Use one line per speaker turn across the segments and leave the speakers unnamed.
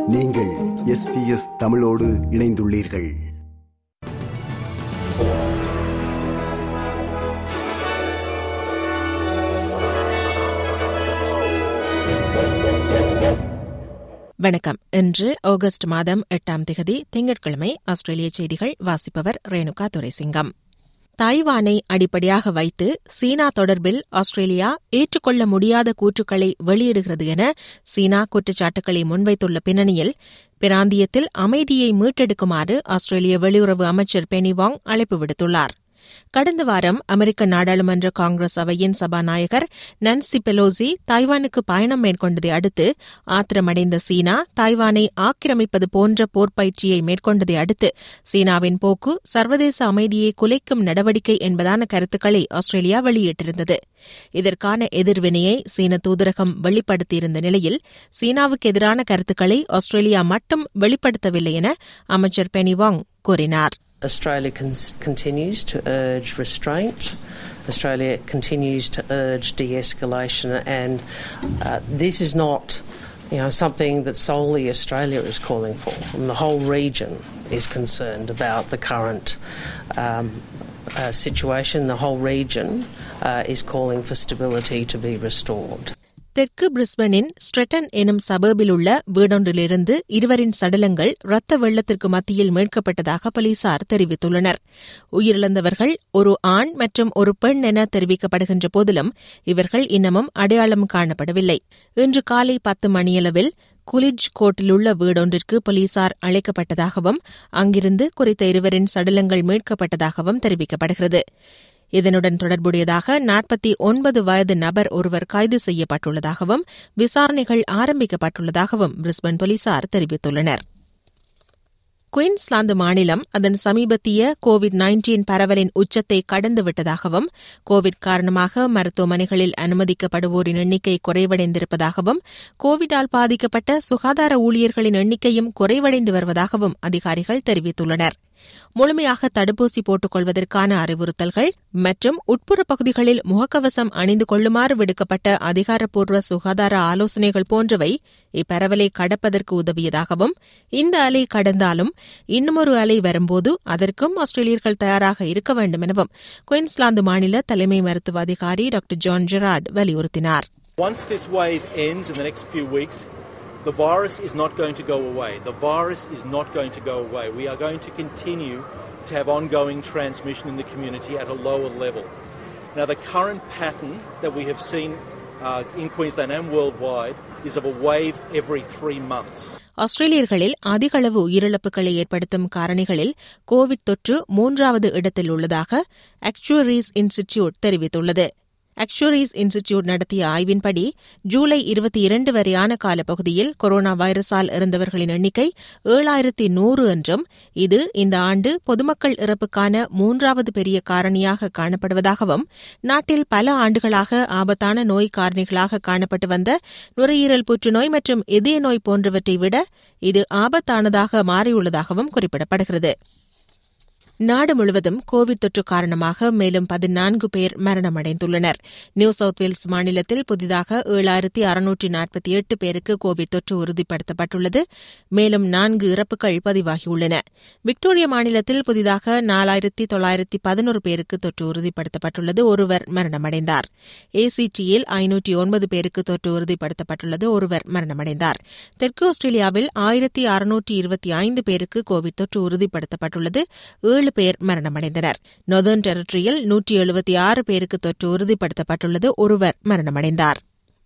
நீங்கள் எஸ்பிஎஸ் தமிழோடு இணைந்துள்ளீர்கள்
வணக்கம் இன்று ஆகஸ்ட் மாதம் எட்டாம் திகதி திங்கட்கிழமை ஆஸ்திரேலிய செய்திகள் வாசிப்பவர் ரேணுகா துரைசிங்கம் தாய்வானை அடிப்படையாக வைத்து சீனா தொடர்பில் ஆஸ்திரேலியா ஏற்றுக்கொள்ள முடியாத கூற்றுக்களை வெளியிடுகிறது என சீனா குற்றச்சாட்டுகளை முன்வைத்துள்ள பின்னணியில் பிராந்தியத்தில் அமைதியை மீட்டெடுக்குமாறு ஆஸ்திரேலிய வெளியுறவு அமைச்சர் பெனி வாங் அழைப்பு விடுத்துள்ளார் கடந்த வாரம் அமெரிக்க நாடாளுமன்ற காங்கிரஸ் அவையின் சபாநாயகர் நன்சி பெலோசி தாய்வானுக்கு பயணம் மேற்கொண்டதை அடுத்து ஆத்திரமடைந்த சீனா தாய்வானை ஆக்கிரமிப்பது போன்ற போர்ப்பயிற்சியை மேற்கொண்டதை அடுத்து சீனாவின் போக்கு சர்வதேச அமைதியை குலைக்கும் நடவடிக்கை என்பதான கருத்துக்களை ஆஸ்திரேலியா வெளியிட்டிருந்தது இதற்கான எதிர்வினையை சீன தூதரகம் வெளிப்படுத்தியிருந்த நிலையில் சீனாவுக்கு எதிரான கருத்துக்களை ஆஸ்திரேலியா மட்டும் வெளிப்படுத்தவில்லை என அமைச்சர் பெனிவாங் கூறினார்
Australia con- continues to urge restraint. Australia continues to urge de-escalation, and uh, this is not, you know, something that solely Australia is calling for. And the whole region is concerned about the current um, uh, situation. The whole region uh, is calling for stability to be restored.
தெற்கு பிரிஸ்பனின் ஸ்ட்ரெட்டன் எனும் சபர்பில் உள்ள வீடொன்றிலிருந்து இருவரின் சடலங்கள் ரத்த வெள்ளத்திற்கு மத்தியில் மீட்கப்பட்டதாக போலீசார் தெரிவித்துள்ளனர் உயிரிழந்தவர்கள் ஒரு ஆண் மற்றும் ஒரு பெண் என தெரிவிக்கப்படுகின்ற போதிலும் இவர்கள் இன்னமும் அடையாளம் காணப்படவில்லை இன்று காலை பத்து மணியளவில் குலிட்ஜ் கோட்டிலுள்ள வீடொன்றிற்கு போலீசார் அழைக்கப்பட்டதாகவும் அங்கிருந்து குறித்த இருவரின் சடலங்கள் மீட்கப்பட்டதாகவும் தெரிவிக்கப்படுகிறது இதனுடன் தொடர்புடையதாக நாற்பத்தி ஒன்பது வயது நபர் ஒருவர் கைது செய்யப்பட்டுள்ளதாகவும் விசாரணைகள் ஆரம்பிக்கப்பட்டுள்ளதாகவும் பிரிஸ்பன் போலீசார் தெரிவித்துள்ளனர் குயின்ஸ்லாந்து மாநிலம் அதன் சமீபத்திய கோவிட் நைன்டீன் பரவலின் உச்சத்தை கடந்துவிட்டதாகவும் கோவிட் காரணமாக மருத்துவமனைகளில் அனுமதிக்கப்படுவோரின் எண்ணிக்கை குறைவடைந்திருப்பதாகவும் கோவிடால் பாதிக்கப்பட்ட சுகாதார ஊழியர்களின் எண்ணிக்கையும் குறைவடைந்து வருவதாகவும் அதிகாரிகள் தெரிவித்துள்ளனர் முழுமையாக தடுப்பூசி போட்டுக் கொள்வதற்கான அறிவுறுத்தல்கள் மற்றும் உட்புற பகுதிகளில் முகக்கவசம் அணிந்து கொள்ளுமாறு விடுக்கப்பட்ட அதிகாரப்பூர்வ சுகாதார ஆலோசனைகள் போன்றவை இப்பரவலை கடப்பதற்கு உதவியதாகவும் இந்த அலை கடந்தாலும் இன்னுமொரு அலை வரும்போது அதற்கும் ஆஸ்திரேலியர்கள் தயாராக இருக்க வேண்டும் எனவும் குயின்ஸ்லாந்து மாநில தலைமை மருத்துவ அதிகாரி டாக்டர் ஜான் ஜெராட் வலியுறுத்தினார்
Once this wave ends in the next few weeks, the virus is not going to go away. The virus is not going to go away. We are going to continue to have ongoing transmission in the community at a lower level. Now, the current pattern that we have seen uh, in Queensland and worldwide is of a wave every three months.
ஆஸ்திரேலியர்களில் அதிக அளவு உயிரிழப்புகளை ஏற்படுத்தும் காரணிகளில் Covid தொற்று மூன்றாவது இடத்தில் உள்ளதாக ஆக்சுவரீஸ் இன்ஸ்டிடியூட் தெரிவித்துள்ளது ஆக்சுவரீஸ் இன்ஸ்டிடியூட் நடத்திய ஆய்வின்படி ஜூலை இருபத்தி இரண்டு வரையான காலப்பகுதியில் கொரோனா வைரஸால் இறந்தவர்களின் எண்ணிக்கை ஏழாயிரத்தி நூறு என்றும் இது இந்த ஆண்டு பொதுமக்கள் இறப்புக்கான மூன்றாவது பெரிய காரணியாக காணப்படுவதாகவும் நாட்டில் பல ஆண்டுகளாக ஆபத்தான நோய் காரணிகளாக காணப்பட்டு வந்த நுரையீரல் புற்றுநோய் மற்றும் இதய நோய் போன்றவற்றை விட இது ஆபத்தானதாக மாறியுள்ளதாகவும் குறிப்பிடப்படுகிறது நாடு முழுவதும் கோவிட் தொற்று காரணமாக மேலும் பதினான்கு பேர் மரணமடைந்துள்ளனர் நியூ சவுத் வேல்ஸ் மாநிலத்தில் புதிதாக ஏழாயிரத்தி அறுநூற்றி நாற்பத்தி எட்டு பேருக்கு கோவிட் தொற்று உறுதிப்படுத்தப்பட்டுள்ளது மேலும் நான்கு இறப்புகள் பதிவாகியுள்ளன விக்டோரியா மாநிலத்தில் புதிதாக நாலாயிரத்தி தொள்ளாயிரத்தி பதினோரு பேருக்கு தொற்று உறுதிப்படுத்தப்பட்டுள்ளது ஒருவர் மரணமடைந்தார் ஏசிடியில் ஐநூற்றி ஒன்பது பேருக்கு தொற்று உறுதிப்படுத்தப்பட்டுள்ளது ஒருவர் மரணமடைந்தார் தெற்கு ஆஸ்திரேலியாவில் ஆயிரத்தி அறுநூற்றி இருபத்தி ஐந்து பேருக்கு கோவிட் தொற்று உறுதிப்படுத்தப்பட்டுள்ளது ஏழு பேர் மரணமடைந்தனர் நொதர்ன் டெரிட்டரியில் நூற்றி எழுபத்தி ஆறு பேருக்கு தொற்று உறுதிப்படுத்தப்பட்டுள்ளது ஒருவர் மரணமடைந்தார்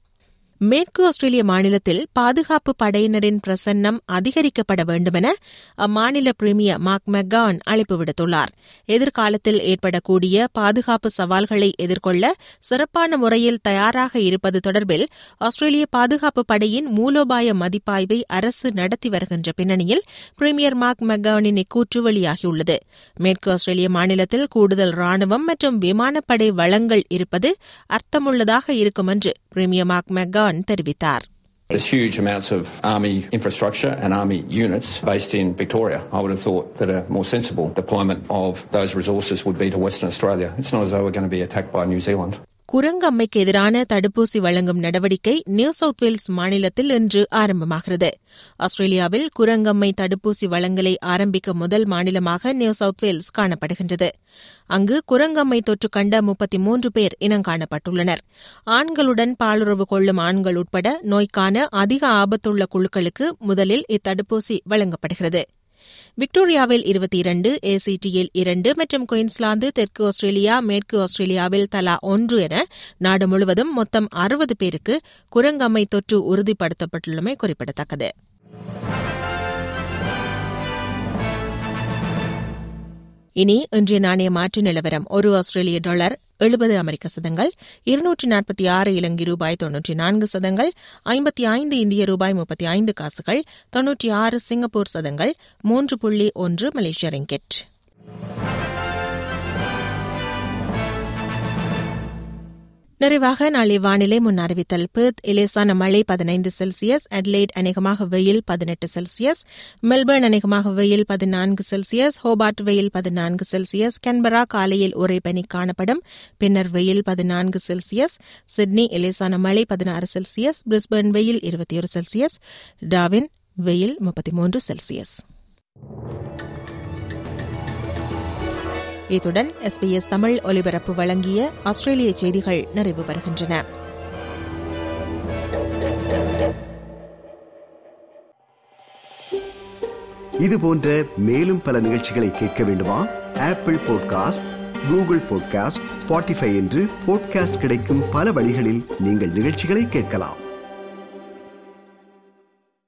மேற்கு ஆஸ்திரேலிய மாநிலத்தில் பாதுகாப்பு படையினரின் பிரசன்னம் அதிகரிக்கப்பட வேண்டுமென அம்மாநில பிரீமியர் மார்க் மெக்கான் அழைப்பு விடுத்துள்ளார் எதிர்காலத்தில் ஏற்படக்கூடிய பாதுகாப்பு சவால்களை எதிர்கொள்ள சிறப்பான முறையில் தயாராக இருப்பது தொடர்பில் ஆஸ்திரேலிய பாதுகாப்பு படையின் மூலோபாய மதிப்பாய்வை அரசு நடத்தி வருகின்ற பின்னணியில் பிரீமியர் மார்க் மெக்கானின் இக்கூற்று வெளியாகியுள்ளது மேற்கு ஆஸ்திரேலிய மாநிலத்தில் கூடுதல் ராணுவம் மற்றும் விமானப்படை வளங்கள் இருப்பது அர்த்தமுள்ளதாக இருக்கும் என்று பிரீமியர் மார்க் மெக்கான் தெரிவித்தார்
There's huge amounts of army infrastructure and army units based in Victoria. I would have thought that a more sensible deployment of those resources would be to Western Australia. It's not as though we're going to be attacked by New Zealand.
குரங்கம்மைக்கு எதிரான தடுப்பூசி வழங்கும் நடவடிக்கை new south Wales மாநிலத்தில் இன்று ஆரம்பமாகிறது ஆஸ்திரேலியாவில் குரங்கம்மை தடுப்பூசி வழங்கலை ஆரம்பிக்க முதல் மாநிலமாக நியூ சவுத் வேல்ஸ் காணப்படுகின்றது அங்கு குரங்கம்மை தொற்று கண்ட முப்பத்தி மூன்று பேர் இனங்காணப்பட்டுள்ளனர் ஆண்களுடன் பாலுறவு கொள்ளும் ஆண்கள் உட்பட நோய்க்கான அதிக ஆபத்துள்ள குழுக்களுக்கு முதலில் இத்தடுப்பூசி வழங்கப்படுகிறது விக்டோரியாவில் இருபத்தி இரண்டு ஏசிடியில் இரண்டு மற்றும் குயின்ஸ்லாந்து தெற்கு ஆஸ்திரேலியா மேற்கு ஆஸ்திரேலியாவில் தலா ஒன்று என நாடு முழுவதும் மொத்தம் அறுபது பேருக்கு குரங்கம்மை தொற்று உறுதிப்படுத்தப்பட்டுள்ளமை குறிப்பிடத்தக்கது இனி இன்றைய நாணய மாற்று நிலவரம் ஒரு ஆஸ்திரேலிய டாலர் எழுபது அமெரிக்க சதங்கள் இருநூற்றி நாற்பத்தி ஆறு இலங்கை ரூபாய் தொன்னூற்றி நான்கு சதங்கள் ஐம்பத்தி ஐந்து இந்திய ரூபாய் முப்பத்தி ஐந்து காசுகள் தொன்னூற்றி ஆறு சிங்கப்பூர் சதங்கள் மூன்று புள்ளி ஒன்று மலேசிய ரிங்கெட் நிறைவாக நாளை வானிலை முன் அறிவித்தல் பெர்த் இலேசான மழை பதினைந்து செல்சியஸ் அட்லைட் அநேகமாக வெயில் பதினெட்டு செல்சியஸ் மெல்பர்ன் அநேகமாக வெயில் பதினான்கு செல்சியஸ் ஹோபார்ட் வெயில் பதினான்கு செல்சியஸ் கன்பரா காலையில் ஒரே பனி காணப்படும் பின்னர் வெயில் பதினான்கு செல்சியஸ் சிட்னி இலேசான மழை பதினாறு செல்சியஸ் பிரிஸ்பர்ன் வெயில் இருபத்தி ஒரு செல்சியஸ் டாவின் வெயில் முப்பத்தி மூன்று செல்சியஸ் இத்துடன் எஸ்பிஎஸ் தமிழ் ஒலிபரப்பு வழங்கிய ஆஸ்திரேலிய செய்திகள் நிறைவு பெறுகின்றன
இது போன்ற மேலும் பல நிகழ்ச்சிகளை கேட்க வேண்டுமா Apple podcast Google podcast Spotify என்று பாட்காஸ்ட் கிடைக்கும் பல வழிகளில் நீங்கள் நிகழ்ச்சிகளை கேட்கலாம்